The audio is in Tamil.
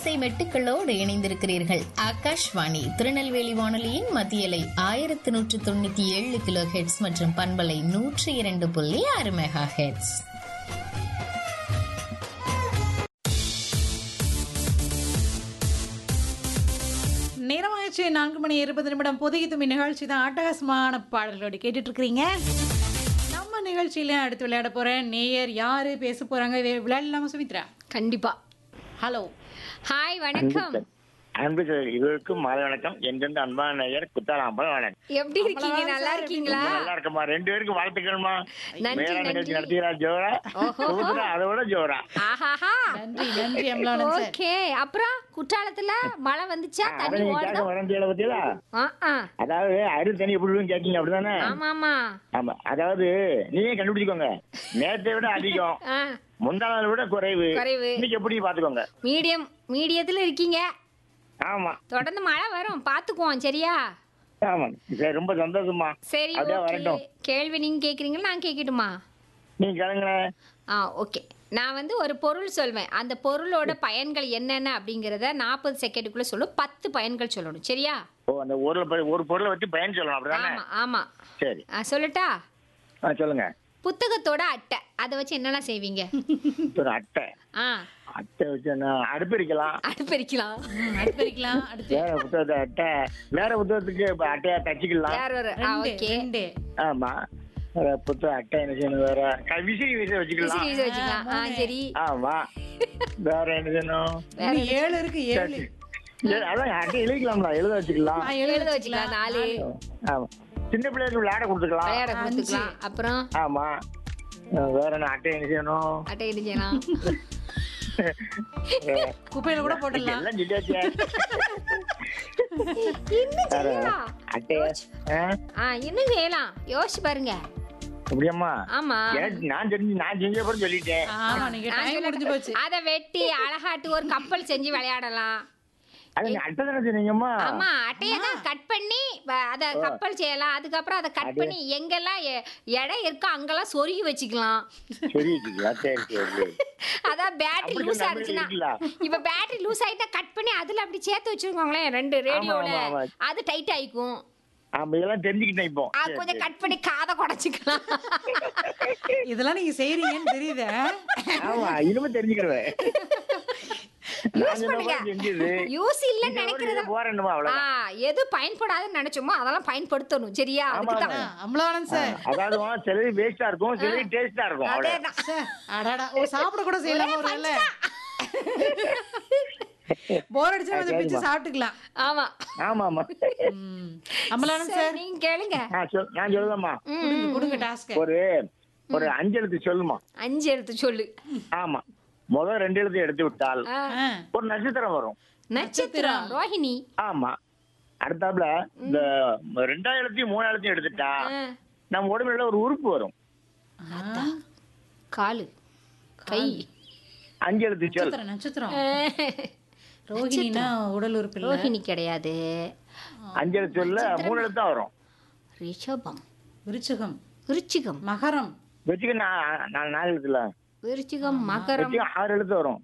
இசை மெட்டுக்களோடு இணைந்திருக்கிறீர்கள் ஆகாஷ்வாணி திருநெல்வேலி வானொலியின் மத்தியலை ஆயிரத்தி நூற்று தொண்ணூத்தி ஏழு கிலோ ஹெட்ஸ் மற்றும் பண்பலை நூற்றி இரண்டு புள்ளி ஆறு மெகா ஹெட்ஸ் நேரமாயிடுச்சு நான்கு மணி இருபது நிமிடம் புதிய துமி நிகழ்ச்சி தான் அட்டகாசமான பாடல்களோடு கேட்டுட்டு இருக்கிறீங்க நம்ம நிகழ்ச்சியில அடுத்து விளையாட போறேன் நேயர் யாரு பேச போறாங்க வே- விளையாடலாமா சுமித்ரா கண்டிப்பா ஹலோ ஹாய் வணக்கம் அன்பு சகோதரி, இருவருக்கும் மாலை வணக்கம் என்றென்று அன்பான நேயர் குத்தாலாம்பல் வணக்கம் எப்படி இருக்கீங்க நல்லா இருக்கீங்களா நல்லா இருக்கமா ரெண்டு பேருக்கு வாழ்த்துக்கள்மா நன்றி, மேல நிகழ்ச்சி நன்றி. நடத்துகிறா ஜோரா ஓஹோ. சுபத்ரா அதை விட ஜோரா ஆஹாஹா நன்றி நன்றி அமலானன் சார் ஓகே அப்புறம் குற்றாலத்துல மழை வந்துச்சா அதை தண்ணி நீங்க ஓடுதா கேட்க வரண்டியில பத்தியா ஆ, ஆ. அதாவது அரு தண்ணி எப்படி விழுவும் கேட்கீங்க அப்படிதானே ஆமா ஆமா ஆமா அதாவது நீங்க கண்டுபிடிச்சுக்கோங்க நேற்றை விட அதிகம் ஆ, முந்தா நாளை விட குறைவு குறைவு. இன்னைக்கு எப்படி பாத்துக்கோங்க மீடியம் மீடியத்துல இருக்கீங்க ஆமா தொடர்ந்து மழை வரும் பாத்துக்குவோம் சரியா ஆமா சரி ரொம்ப சந்தோஷமா சரி அப்படியே ஓகே வரட்டும் கேள்வி நீங்க கேக்குறீங்களா நான் கேக்கட்டுமா நீங்க கேளுங்களேன் ஆ ஓகே நான் வந்து ஒரு பொருள் சொல்வேன் அந்த பொருளோட பயன்கள் என்னென்ன அப்படிங்கறத நாற்பது செகண்டுக்குள்ள சொல்லும் பத்து பயன்கள் சொல்லணும் சரியா ஓ அந்த ஒரு பொ- ஒரு பொருளை வச்சு பயன் சொல்லணும் அப்படிதானே ஆமா ஆமா சரி ஆ, சொல்லட்டா ஆ சொல்லுங்க புத்தகத்தோட அட்டை அதை வச்சு என்னெல்லாம் செய்வீங்க ஒரு அட்டை ஆ அட்டை வச்சு என்ன அடுப்பு எரிக்கலாம் அடுப்பெரிக்கலாம் அடுத்து வைக்கலாம் அடுத்து வேற புத்தகத்தை அட்டை வேற புத்தகத்துக்கு இப்ப அட்டையா தச்சுக்கலாம் வேற ஒரு ஆ ரெண்டு ஓகே ரெண்டு ஆமா வேற புத்தக அட்டை என்ன செய்யணும் வேற க- விசிறி விசிறி விசிறி வச்சுக்கலாம் விசிறி வச்சுக்கலாம் ஆ சரி ஆமா வேற என்ன செய்யணும் இன்னும் ஏழு இருக்கு ஏழு ஏ- அதான் அட்டை எழுதிக்கலாம்ல எழுத வச்சுக்கலாம் ஆ, எழுத வச்சுக்கலாம் நாலு ஆமா சின்ன பிள்ளைகளுக்கு விளையாட கொடுத்துக்கலாம் விளையாட கொடுத்துக்கலாம் அப்புறம் ஆமா அஹ் வேற என்ன அட்டை என்ன செய்யணும் அட்டை இடிஞ்சலாம் அஹ் குப்பையில கூட போட்டுடலாம் எல்லாம் சொல்லியாச்சு இன்னும் செய்யலாம் அட்டைய ஆஹ் ஆ இன்னும் செய்யலாம் யோசிச்சு பாருங்க அப்படியாம்மா ஆமா எனக்கு நான் தெரிஞ்சு நான் செஞ்ச அப்புறம் சொல்லிட்டேன் ஆமா நீங்க டைம் முடிஞ்சு போச்சு அதை வெட்டி அழகாட்டு ஒரு கப்பல் செஞ்சு விளையாடலாம் அது நீ அட்டை தானே சொன்னீங்கம்மா ஆமா அட்டையை தான் கட் பண்ணி வ- அத கப்பல் செய்யலாம் அதுக்கப்புறம் அதை கட் பண்ணி எங்கெல்லாம் எ- இடம் இருக்கோ அங்கெல்லாம் சொருகி வச்சுக்கலாம் சரி வச்சுக்கலாம் சரி சரி அதான் பேட்டரி அப்படி லூஸ் சொன்னா ஆயிடுச்சுன்னா அப்படி இப்ப பேட்டரி லூஸ் ஆயிட்டா கட் பண்ணி அதுல அப்படி சேர்த்து வச்சிருக்கோங்களேன் ரெண்டு ரேடியோல ஆமா, ஆமா. அது டைட் ஆயிக்கும் ஆமா இதெல்லாம் தெரிஞ்சுக்கிட்டேன் இப்போ அது சரி, கொஞ்சம் சரி. கட் பண்ணி காதை குடைச்சிக்கலாம் இதெல்லாம் நீங்க செய்றீங்கன்னு தெரியுது ஆமா இனிமே தெரிஞ்சுக்கிறேன் நான் யூஸ் சொன்ன பண்ணுங்க மாதிரி செஞ்சது யூஸ் இல்லைன்னு நினைக்கிறத போறேன்னுமா ஆ அவ்வளவு எது பயன்படாதுன்னு நினைச்சோமோ அதெல்லாம் பயன்படுத்தணும் சரியா ஆமா, அதுக்கு தான் ஆமா. அமலானன் சார் அதாவது சிலது வேஸ்டா இருக்கும் சிலது டேஸ்டா இருக்கும் அவ்வளவு அதேதான் சார், அடடா ஓ சாப்பிட கூட செய்யலாமா ஒரு வேளை போர் அடிச்சா கொஞ்சம் பிச்சு சாப்பிட்டுக்கலாம் ஆமா ஆமா ஆமா ம். அமலானன் சரி, சார் நீங்க கேளுங்க நான் சொல்- நான் சொல்லுதம்மா கொடுங்க கொடுங்க டாஸ்க் ஒரு ஒரு அஞ்சு எழுத்து சொல்லுமா அஞ்சு எழுத்து சொல்லு ஆமா முதல் ரெண்டு எழுத்து எடுத்து விட்டால் ஆ, ஒரு நட்சத்திரம் வரும் நட்சத்திரம் ரோஹிணி ஆமா அடுத்தாப்புல இந்த ரெண்டாயிரத்தையும் எழுத்தையும் மூணாயிரத்தையும் எடுத்துட்டா ஆ, நம்ம உடம்புல ஒரு உறுப்பு வரும் காலு கை அஞ்சு எழுத்து சொல் நட்சத்திரம் நட்சத்திரம் ரோஹிணினா உடல் உறுப்பு இல்ல ரோஹிணி கிடையாது அஞ்சு எழுத்து சொல்ல மூணு எழுத்து தான் வரும் ரிஷபம் விருச்சிகம் விருச்சிகம் மகரம் வச்சுக்க நான் நான் நாலு எழுத்துல விருச்சிகம் மகரம் வச்சுக்க ஆறு எழுத்து வரும்